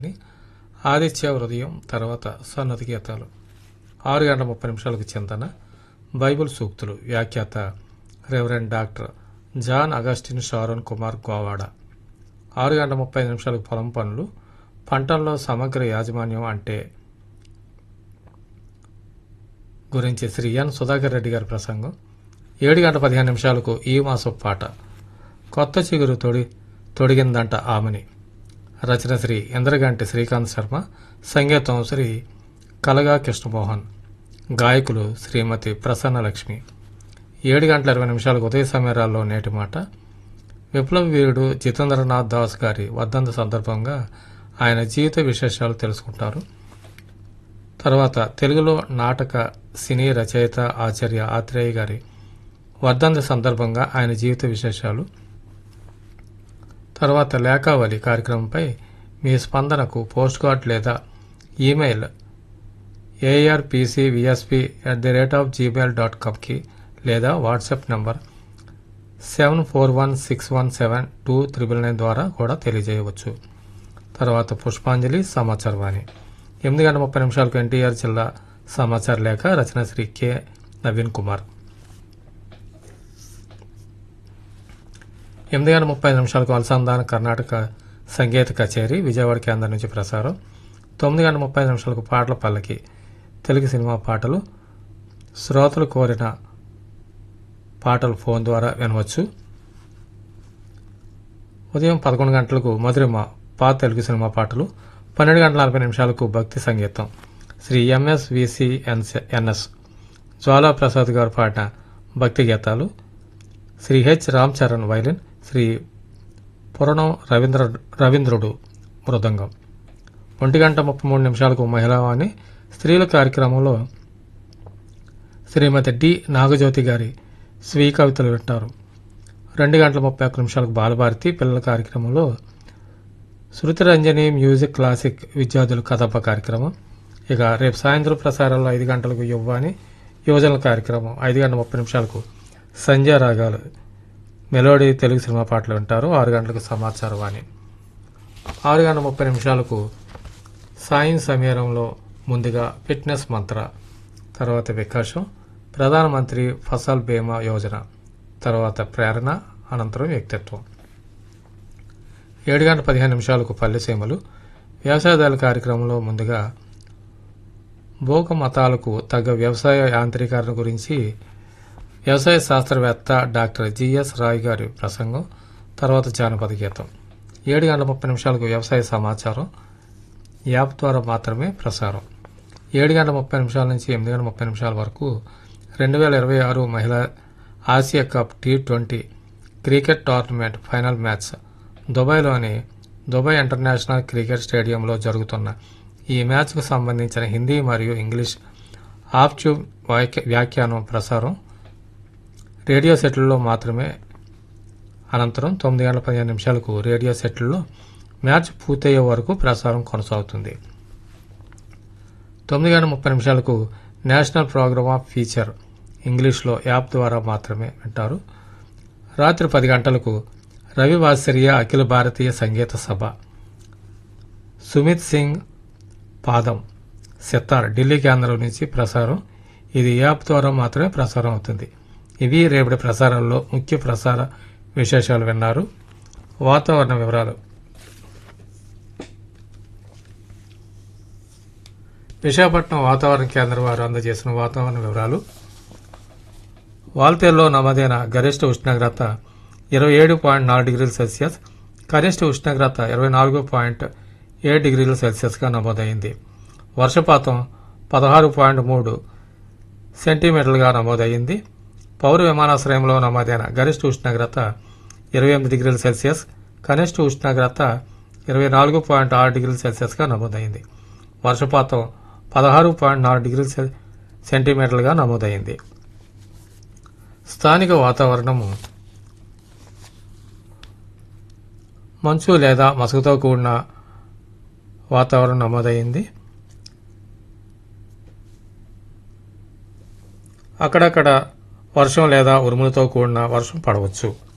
ఆదిత్య హృదయం తర్వాత సన్నతి గీతాలు ఆరు గంటల ముప్పై నిమిషాలకు చింతన బైబిల్ సూక్తులు వ్యాఖ్యాత reverend doctor John Augustine Sharon Kumar Govada ఆరు గంటల ముప్పై నిమిషాలకు పొలం పనులు పంటల్లో సమగ్ర యాజమాన్యం అంటే గురించి శ్రీ ఎన్ సుధాకర్ రెడ్డి గారి ప్రసంగం ఏడు గంటల పదిహేను నిమిషాలకు ఈ మాసం పాట కొత్త చిగురు తొడి తొడిగిందంట ఆమెని రచన శ్రీ ఇంద్రగంటి శ్రీకాంత్ శర్మ సంగీతం శ్రీ కలగా కృష్ణమోహన్ గాయకులు శ్రీమతి ప్రసన్న లక్ష్మి ఏడు గంటల ఇరవై నిమిషాలకు ఉదయ సమయాల్లో నేటి మాట విప్లవ వీరుడు జితేంద్రనాథ్ దాస్ గారి వర్ధంతి సందర్భంగా ఆయన జీవిత విశేషాలు తెలుసుకుంటారు తర్వాత తెలుగులో నాటక సినీ రచయిత ఆచార్య ఆత్రేయ గారి వర్ధంతి సందర్భంగా ఆయన జీవిత విశేషాలు తర్వాత లేఖావళి కార్యక్రమంపై మీ స్పందనకు పోస్ట్ కార్డ్ లేదా email ARPC VSP at the rate of Gmail dot కామ్కి లేదా WhatsApp number seven four one six one seven two triple nine ద్వారా కూడా తెలియజేయవచ్చు తర్వాత పుష్పాంజలి సమాచారవాణి ఎనిమిది గంటల ముప్పై నిమిషాలకు ఎన్టీఆర్ జిల్లా సమాచార లేఖ రచన శ్రీ కె నవీన్ కుమార్ ఎనిమిది గంటల ముప్పై నిమిషాలకు అనుసంధాన కర్ణాటక సంగీత కచేరీ విజయవాడ కేంద్రం నుంచి ప్రసారం తొమ్మిది గంటల ముప్పై నిమిషాలకు పాటల పల్లకి తెలుగు సినిమా పాటలు శ్రోతలు కోరిన పాటలు ఫోన్ ద్వారా వినవచ్చు ఉదయం పదకొండు గంటలకు మధురిమ పాత తెలుగు సినిమా పాటలు పన్నెండు గంటల నలభై నిమిషాలకు భక్తి సంగీతం శ్రీ ఎంఎస్ ఎన్ఎస్ జ్వాలా ప్రసాద్ గారు పాడిన భక్తి గీతాలు శ్రీ హెచ్ రామ్ చరణ్ వైలిన్ శ్రీ పురణం రవీంద్ర రవీంద్రుడు మృదంగం ఒంటి గంట ముప్పై మూడు నిమిషాలకు మహిళావాణి స్త్రీల కార్యక్రమంలో శ్రీమతి డి నాగజ్యోతి గారి స్వీయ కవితలు వింటారు రెండు గంటల ముప్పై ఒక్క నిమిషాలకు బాలభారతి పిల్లల కార్యక్రమంలో శృతి రంజని మ్యూజిక్ క్లాసిక్ విద్యార్థుల కథప కార్యక్రమం ఇక రేపు సాయంత్రం ప్రసారాల్లో ఐదు గంటలకు యువ్వాని యువజనుల కార్యక్రమం ఐదు గంటల ముప్పై నిమిషాలకు సంధ్యా రాగాలు మెలోడీ తెలుగు సినిమా పాటలు వింటారు ఆరు గంటలకు సమాచార వాణి ఆరు గంటల ముప్పై నిమిషాలకు సాయం సమీరంలో ముందుగా ఫిట్నెస్ మంత్ర తర్వాత వికాసం ప్రధానమంత్రి ఫసల్ బీమా యోజన తర్వాత ప్రేరణ అనంతరం వ్యక్తిత్వం ఏడు గంటల పదిహేను నిమిషాలకు పల్లెసీమలు వ్యవసాయదారుల కార్యక్రమంలో ముందుగా భోగ మతాలకు తగ్గ వ్యవసాయ యాంత్రీకరణ గురించి వ్యవసాయ శాస్త్రవేత్త డాక్టర్ జిఎస్ రాయ్ గారి ప్రసంగం తర్వాత జానపద గీతం ఏడు గంటల ముప్పై నిమిషాలకు వ్యవసాయ సమాచారం యాప్ ద్వారా మాత్రమే ప్రసారం ఏడు గంటల ముప్పై నిమిషాల నుంచి ఎనిమిది గంటల ముప్పై నిమిషాల వరకు రెండు వేల ఇరవై ఆరు మహిళా Asia cup T twenty cricket tournament final match దుబాయ్లోని దుబాయ్ ఇంటర్నేషనల్ క్రికెట్ స్టేడియంలో జరుగుతున్న ఈ మ్యాచ్కు సంబంధించిన హిందీ మరియు ఇంగ్లీష్ ఆఫ్ ట్యూబ్ వాక్య- వ్యాఖ్యానం ప్రసారం రేడియో సెట్లలో మాత్రమే అనంతరం తొమ్మిది గంటల పదిహేను నిమిషాలకు రేడియో సెట్లలో మ్యాచ్ పూర్తయ్యే వరకు ప్రసారం కొనసాగుతుంది తొమ్మిది గంటల ముప్పై నిమిషాలకు నేషనల్ ప్రోగ్రామ్ ఆఫ్ ఫీచర్ ఇంగ్లీష్లో యాప్ ద్వారా మాత్రమే వింటారు రాత్రి పది గంటలకు రవి వాత్సర్య అఖిల భారతీయ సంగీత సభ సుమిత్ సింగ్ పాదం సితార్ ఢిల్లీ కేంద్రం నుంచి ప్రసారం ఇది యాప్ ద్వారా మాత్రమే ప్రసారం అవుతుంది ఇవి రేపటి ప్రసారాల్లో ముఖ్య ప్రసార విశేషాలు విన్నారు వాతావరణ వివరాలు విశాఖపట్నం వాతావరణ కేంద్రం వారు అందజేసిన వాతావరణ వివరాలు వాల్తేరులో నమోదైన గరిష్ట ఉష్ణోగ్రత ఇరవై ఏడు పాయింట్ నాలుగు డిగ్రీల సెల్సియస్ కనిష్ట ఉష్ణోగ్రత ఇరవై నాలుగు పాయింట్ ఏడు డిగ్రీల సెల్సియస్గా నమోదైంది వర్షపాతం పదహారు పాయింట్ మూడు సెంటీమీటర్లుగా నమోదైంది పౌర విమానాశ్రయంలో నమోదైన గరిష్ట ఉష్ణోగ్రత ఇరవై ఎనిమిది డిగ్రీల సెల్సియస్ కనిష్ట ఉష్ణోగ్రత ఇరవై నాలుగు పాయింట్ ఆరు డిగ్రీల సెల్సియస్గా నమోదైంది వర్షపాతం పదహారు పాయింట్ నాలుగు డిగ్రీల సె- సెంటీమీటర్లుగా నమోదైంది స్థానిక వాతావరణము మంచు లేదా మసకతో కూడిన వాతావరణం నమోదైంది అక్కడక్కడ వర్షం లేదా ఉరుములతో కూడిన వర్షం పడవచ్చు